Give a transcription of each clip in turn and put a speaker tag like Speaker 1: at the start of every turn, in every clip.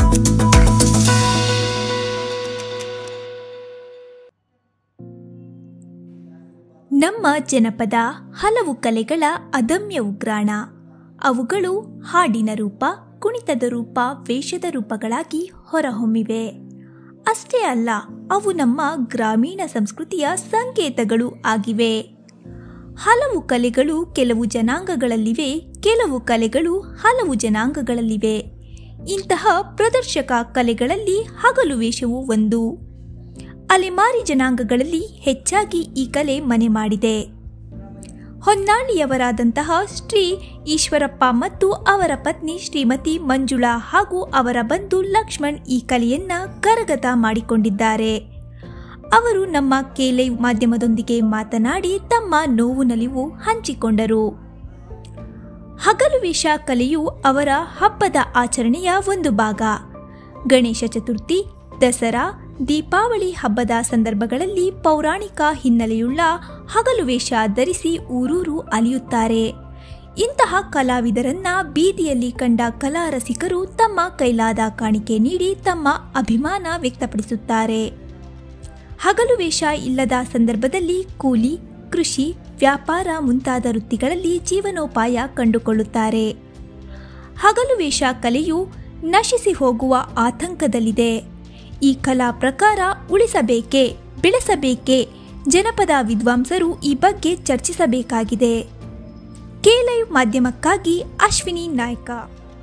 Speaker 1: ನಮ್ಮ ಜನಪದ ಹಲವು ಕಲೆಗಳ ಅದಮ್ಯ ಉಗ್ರಾಣ ಅವುಗಳು ಹಾಡಿನ ರೂಪ ಕುಣಿತದ ರೂಪ ವೇಷದ ರೂಪಗಳಾಗಿ ಹೊರಹೊಮ್ಮಿವೆ ಅಷ್ಟೇ ಅಲ್ಲ ಅವು ನಮ್ಮ ಗ್ರಾಮೀಣ ಸಂಸ್ಕೃತಿಯ ಸಂಕೇತಗಳು ಆಗಿವೆ ಹಲವು ಕಲೆಗಳು ಕೆಲವು ಜನಾಂಗಗಳಲ್ಲಿವೆ ಕೆಲವು ಕಲೆಗಳು ಹಲವು ಜನಾಂಗಗಳಲ್ಲಿವೆ ಇಂತಹ ಪ್ರದರ್ಶಕ ಕಲೆಗಳಲ್ಲಿ ಹಗಲು ವೇಷವು ಒಂದು ಅಲೆಮಾರಿ ಜನಾಂಗಗಳಲ್ಲಿ ಹೆಚ್ಚಾಗಿ ಈ ಕಲೆ ಮನೆ ಮಾಡಿದೆ ಹೊನ್ನಾಳಿಯವರಾದಂತಹ ಶ್ರೀ ಈಶ್ವರಪ್ಪ ಮತ್ತು ಅವರ ಪತ್ನಿ ಶ್ರೀಮತಿ ಮಂಜುಳಾ ಹಾಗೂ ಅವರ ಬಂಧು ಲಕ್ಷ್ಮಣ್ ಈ ಕಲೆಯನ್ನ ಕರಗತ ಮಾಡಿಕೊಂಡಿದ್ದಾರೆ ಅವರು ನಮ್ಮ ಕೇಲೆ ಮಾಧ್ಯಮದೊಂದಿಗೆ ಮಾತನಾಡಿ ತಮ್ಮ ನೋವು ನಲಿವು ಹಂಚಿಕೊಂಡರು ಹಗಲು ವೇಷ ಕಲೆಯು ಅವರ ಹಬ್ಬದ ಆಚರಣೆಯ ಒಂದು ಭಾಗ ಗಣೇಶ ಚತುರ್ಥಿ ದಸರಾ ದೀಪಾವಳಿ ಹಬ್ಬದ ಸಂದರ್ಭಗಳಲ್ಲಿ ಪೌರಾಣಿಕ ಹಿನ್ನೆಲೆಯುಳ್ಳ ಹಗಲು ವೇಷ ಧರಿಸಿ ಊರೂರು ಅಲಿಯುತ್ತಾರೆ ಇಂತಹ ಕಲಾವಿದರನ್ನ ಬೀದಿಯಲ್ಲಿ ಕಂಡ ಕಲಾ ರಸಿಕರು ತಮ್ಮ ಕೈಲಾದ ಕಾಣಿಕೆ ನೀಡಿ ತಮ್ಮ ಅಭಿಮಾನ ವ್ಯಕ್ತಪಡಿಸುತ್ತಾರೆ ಹಗಲು ವೇಷ ಇಲ್ಲದ ಸಂದರ್ಭದಲ್ಲಿ ಕೂಲಿ ಕೃಷಿ ವ್ಯಾಪಾರ ಮುಂತಾದ ವೃತ್ತಿಗಳಲ್ಲಿ ಜೀವನೋಪಾಯ ಕಂಡುಕೊಳ್ಳುತ್ತಾರೆ ಹಗಲು ವೇಷ ಕಲೆಯು ನಶಿಸಿ ಹೋಗುವ ಆತಂಕದಲ್ಲಿದೆ ಈ ಕಲಾ ಪ್ರಕಾರ ಉಳಿಸಬೇಕೇ ಬೆಳೆಸಬೇಕೇ ಜನಪದ ವಿದ್ವಾಂಸರು ಈ ಬಗ್ಗೆ ಚರ್ಚಿಸಬೇಕಾಗಿದೆ ಕೇಲೈವ್ ಮಾಧ್ಯಮಕ್ಕಾಗಿ ಅಶ್ವಿನಿ ನಾಯ್ಕ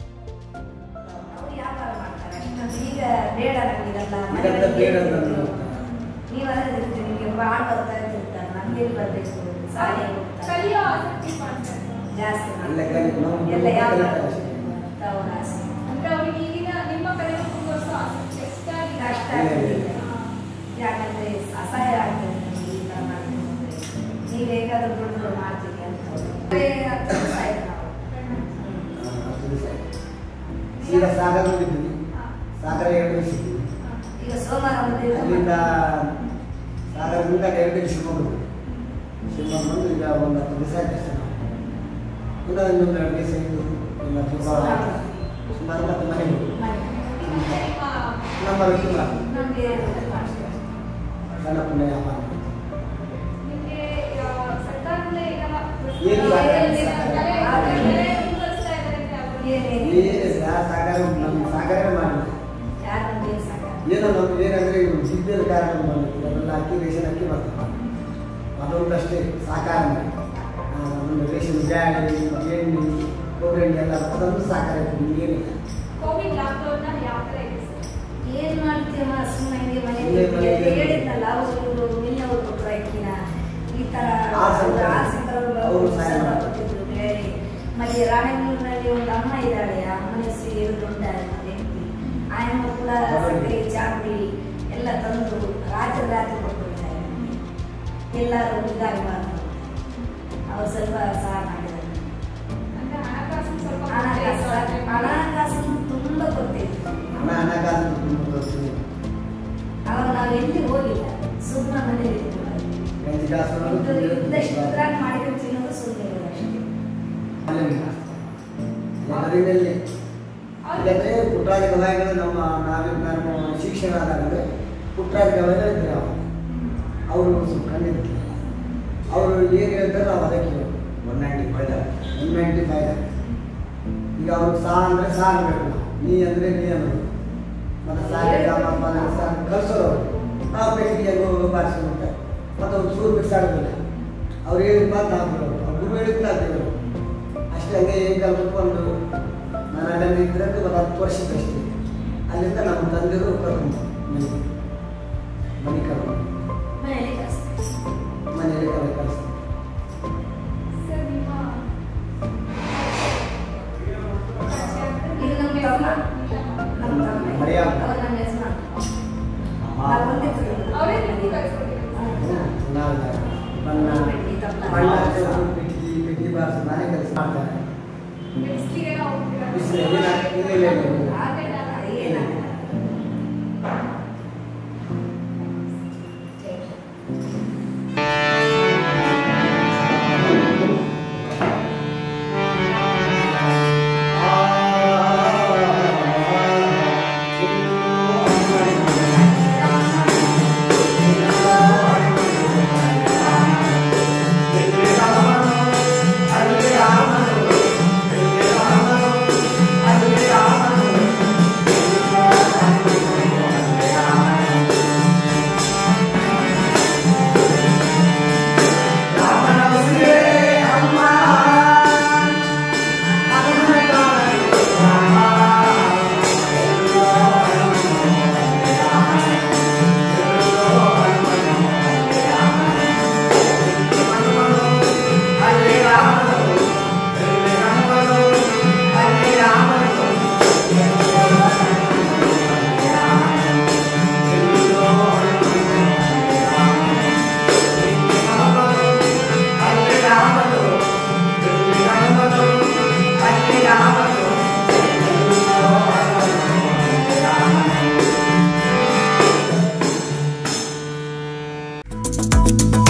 Speaker 2: ಈಗ ಬೇಡ ನಮಗಿರಲ್ಲ
Speaker 3: ಇದೆಲ್ಲ ಬೇಡ ನಮ್ಗೆ.
Speaker 2: ನೀವು ಅದಿರ್ತೀರಿ ನಿಮಗೆ ಬಾಳ್ ಬರ್ತಾ ಇರ್ತಿರ್ತಾರೆ ನಮ್ಗೆ ಬರಬೇಕು ಶಾಲೆ
Speaker 4: ಕಲಿಯೋ ಆಸಕ್ತಿ ಮಾಡ್ತಾರೆ
Speaker 2: ಜಾಸ್ತಿ
Speaker 3: ಅಲ್ಲೇ ಕಲಿ ನಾವು
Speaker 2: ಎಲ್ಲ ಯಾವ
Speaker 3: ಕಲಿತಾರೆ ಅಷ್ಟೇ.
Speaker 2: ತವರ ಆಸೆ.
Speaker 4: ಅಂದ್ರೆ ಅವ್ರಿಗೆ ಈಗಿನ ನಿಮ್ಮ ಕಡೆ ಮುಂದುವರಿಸೋ ಆಸಕ್ತಿ ಎಷ್ಟಾಗಿ
Speaker 2: ಕಷ್ಟ
Speaker 3: ಇಲ್ಲ, ಇಲ್ಲ.
Speaker 2: ಆಗ್ತದೆ ಯಾಕಂದ್ರೆ ಅಸಹಾಯ ಆಗ್ತದೆ ನಮ್ಗೆ ಈ ಥರ ಮಾಡ್ಕೊಂಡ್ರೆ ನೀವು ಹೇಗಾದ್ರೂ ದುಡ್ಡು ಮಾಡ್ತೀರಿ ಅಂತ ಅದೇ ಹತ್ತು ವರ್ಷ ಆಯ್ತು ನಾವು
Speaker 3: ಹಾ, ಅದು ದಿವಸ ಆಯ್ತು. ಸೀದಾ ಸಾಗರ ಹೋಗಿದ್ವಿ ಸಾಗರ ಎರಡು ದಿವಸ ಇದ್ವಿ.
Speaker 2: ಈಗ ಸೋಮವಾರ
Speaker 3: ಅಲ್ಲಿಂದ
Speaker 2: ಬಂದಿದ್ದು
Speaker 3: ಸಾಗರದಿಂದ ಡೈರೆಕ್ಟ್ ಶಿವಮೊಗ್ಗ ಹೋದ್ವಿ. ಶಿವಮೊಗ್ಗ ಬಂದು ಈಗ ಒಂದು ಹತ್ತು ದಿವಸ ಆಯ್ತು ಅಷ್ಟೇ ನಾವು ಪುನಃ ಇನ್ನೊಂದು ಎರಡು ದಿವಸ ಇದ್ದು ಇಲ್ಲ ದೀಪಾವಳಿ ಆಯ್ತು. ಸುಮಾರು ಮತ್ತೆ ಮನೆಗೆ ಹೋದ್ವಿ.
Speaker 2: ಮನೆ
Speaker 4: ಮತ್ತೆ ನಿಮ್ಮ
Speaker 3: ನಮ್ಮ ವಿಠಲ
Speaker 2: ನಮ್ಗೆ ಮಾಡ್ತೀವಿ
Speaker 3: ಸಣ್ಣ ಪುಣ್ಯ ವ್ಯಾಪಾರ
Speaker 4: ನಿಮ್ಗೆ ಆ, ಸರ್ಕಾರದಿಂದ ಏನಾರ
Speaker 3: ಏನು ಸರ್ಕಾರ?
Speaker 4: ಕಲೆ ಕಲೆ ಮುಂದುವರಿಸ್ತಾ ಇದ್ದಾರೆ ಅಂತ ಯಾವ್ದು?
Speaker 2: ಏನೇನು
Speaker 3: ಏನಿಲ್ಲ ಸಾಗರ ನಮ್ಮ ಸಾಗರವೇ ಮಾಡಿದ್ವಿ
Speaker 2: ಯಾರು ನಮ್ಗೆ ಸಾಕ
Speaker 3: ಏನೋ ನಮ್ಗೆ ಏನಂದ್ರೆ ಬಿ ಕಾರಣ ಬಂದಿತ್ತು ಅದೆಲ್ಲ ಅಕ್ಕಿ ರೇಷನ್ ಅಕ್ಕಿ ಬರ್ತದೆ ಅದೊಂದಷ್ಟೇ ಸಾಕಾರ ಒಂದು ರೇಷನ್ ಬ್ಯಾಗ್ ಎಣ್ಣೆ ಕೊಬ್ಬರಿ ಎಣ್ಣೆ ಎಲ್ಲ ಅದೊಂದು ಸಾಕಾರ ಇತ್ತು ಇನ್ನೇನಿಲ್ಲ
Speaker 4: ಕೋವಿಡ್ ಲಾಕ್ಡೌನ್ ನ ಯಾವ ತರ ಇದೆ ಸರ್?
Speaker 2: ಏನ್ ಮಾಡ್ತೀಯಮ್ಮ ಸುಮ್ಮನೆ ಹಿಂಗೆ ಮನೆಯಲ್ಲಿ
Speaker 3: ಇಲ್ಲೇ ಮನೆಯಲ್ಲಿ
Speaker 2: ಹೇಳಿದ್ನಲ್ಲ ಅವರು ಮಿಲ್ಲವರು ಕೊಟ್ಟರು ಅಕ್ಕಿನ ಈ ತರ
Speaker 3: ಆ ಸಂದರ್ಭ.
Speaker 2: ಆಸಕ್ತರು
Speaker 3: ಅವ್ರು ಸಹಾಯ
Speaker 2: ಸ್ವಲ್ಪ
Speaker 3: ಮಾಡ್ತಾರೆ.
Speaker 2: ಕೊಟ್ಟಿದ್ರು ಬೇರೆ ಮತ್ತೆ ರಾಣೆಬೆನ್ನೂರಿನಲ್ಲಿ ಒಂದು ಅಮ್ಮ ಇದ್ದಾಳೆ ಆ ಅಮ್ಮನ ಹೆಸರು ಏರುಗೊಂಡ ಹೆಂಡತಿ ಆ ಅಮ್ಮ ಕೂಡ ಸಕ್ಕರೆ ಚಾಪುಡಿ ಎಲ್ಲ ತಂದು ರಾತ್ರಿ ರಾತ್ರಿ ಕೊಟ್ಬಿಡ್ತಾರೆ ಎಲ್ಲರೂ ಇದಾಗಿ ಮಾಡ್ತಾರೆ ಅವ್ರು ಸ್ವಲ್ಪ ಸಹಾಯ ಮಾಡಿದ್ದಾರೆ
Speaker 4: ಅಂದ್ರೆ ಹಣಕಾಸಿನ ಸ್ವಲ್ಪ
Speaker 2: ಹಣಕಾಸು
Speaker 4: ಕೊರತೆ ಇದೆ.
Speaker 2: ಹಣಕಾಸು ತುಂಬ ಕೊಡ್ತಿದ್ರು
Speaker 3: ಹಣ ಹಣಕಾಸು ತುಂಬ ಗೊತ್ತಿದೆ.
Speaker 2: ಅವಾಗ ನಾವು ಎಲ್ಲಿ ಹೋಗಿಲ್ಲ ಸುಮ್ಮನೆ ಮನೇಲಿ ಇದ್ವಿ.
Speaker 3: ಗಂಜಿ ಕಾಸು
Speaker 2: ಇದು
Speaker 3: ಅನ್ನೋದು
Speaker 2: ಇದ್ದಷ್ಟು ಇದ್ರಾಗ ಮಾಡಿಕೊಂಡು ತಿನ್ನೋದು ಸುಮ್ಮನೆ ಇರೋದು ಅಷ್ಟೇ
Speaker 3: ಅಲ್ಲಿಂದ. ಅದರಿಂದಲೇ ಇಲ್ಲಂದ್ರೆ ಪುಟ್ಟರಾಜ ಗವಾಯಿಗಳು ನಮ್ಮ ನಾವಿನ ನಮ್ಮ ಶಿಕ್ಷಣ ಆದಾಗಂದ್ರೆ ಪುಟ್ಟರಾಜ ಗವಾಯಿಗಳು ಇದ್ರು ಅವಾಗ ಅವರು ಸ್ವಲ್ಪ ಕಂಡಿದ್ರು ಅವರು ಏನು ಹೇಳ್ತಾರೆ ನಾವು ಅದಕ್ಕೆ one ninety five one ninety five ಈಗ ಅವ್ರು ಸಾ ಅಂದರೆ ಸಾ ಅನ್ಬೇಕು ನಾವು ನೀ ಅಂದರೆ ನೀ ಅನ್ನೋದು ಮತ್ತು ಸಾಗೆ ರಾಮಪ್ಪ ಅಂದರೆ ಸಾ ಕಳ್ಸೋರು ಅವರು ನಾವು ಬೆಳಿಗ್ಗೆ ಹೆಂಗೋ ಬಾರಿಸ್ಕೊಂಡ್ರೆ ಮತ್ತು ಅವ್ರು ಚೂರು ಬಿಡ್ಸಾಡೋದಿಲ್ಲ ಅವ್ರು ಹೇಳಿದ ಮಾತು ನಾವು ಕೇಳೋದು ಅವ್ರು ಗುರು ಹೇಳಿದ್ ನಾವು ಕೇಳೋದು ಅಷ್ಟೇ ಹಂಗೆ ಏನು ಕಲ್ಬೇಕು ಒಂದು ನಾನು ಅಲ್ಲಲ್ಲಿ ಇದ್ರೆ ಒಂದು ಹತ್ತು ವರ್ಷಕ್ಕಷ್ಟೇ ಅಲ್ಲಿಂದ ನಮ್ಮ ತಂದೆಯವರು ಕರ್ಕೊಂಡು ಮನೆಗೆ ಮನೆ ಕರ್ಕೊಂಡು
Speaker 2: ಮನೆಯಲ್ಲಿ ಕಷ್ಟ
Speaker 3: ಮನೆಯಲ್ಲಿ ಕರೆ ಕಳಿಸ್ತಾರೆ
Speaker 4: ಸರ್ ನಿಮ್ಮ
Speaker 2: ಇದು ನಮ್ಮ ತಮ್ಮ ನಮ್ಮ ತಮ್ಮ
Speaker 3: ಮರಿಯಮ್ಮ.
Speaker 2: ಅವ್ರು ನಮ್ಮ ಯಜಮಾನ ನಾವು ಒಂದೇ ಕುಟುಂಬ.
Speaker 4: ಅವರೇ ನಿಮ್ಗೆ ಕಳ್ಸ್ಕೊಟ್ಟಿರೋದು.
Speaker 3: ನಾವು ಬಣ್ಣ ಬಣ್ಣ ಹಚ್ಚೋದು, ಪಿಟ್ಟಿ ಪಿಟ್ಟಿ ಬಾರಿಸೋದು ನಾನೇ ಕೆಲಸ ಮಾಡ್ತಾರೆ
Speaker 4: ಬಿಸ್ಲಿಗೆಲ್ಲ ಹೋಗ್ತೀರಾ?
Speaker 3: ಬಿಸ್ಲು ಇಲ್ಲ, ಇಲ್ಲ, ಇಲ್ಲ, ಇಲ್ಲ, ಇಲ್ಲ.
Speaker 4: ಆಗಲ್ಲ.
Speaker 2: ಏನಾಗಲ್ಲ.
Speaker 3: ಆ
Speaker 1: ಧನ್ಯವಾದಗಳು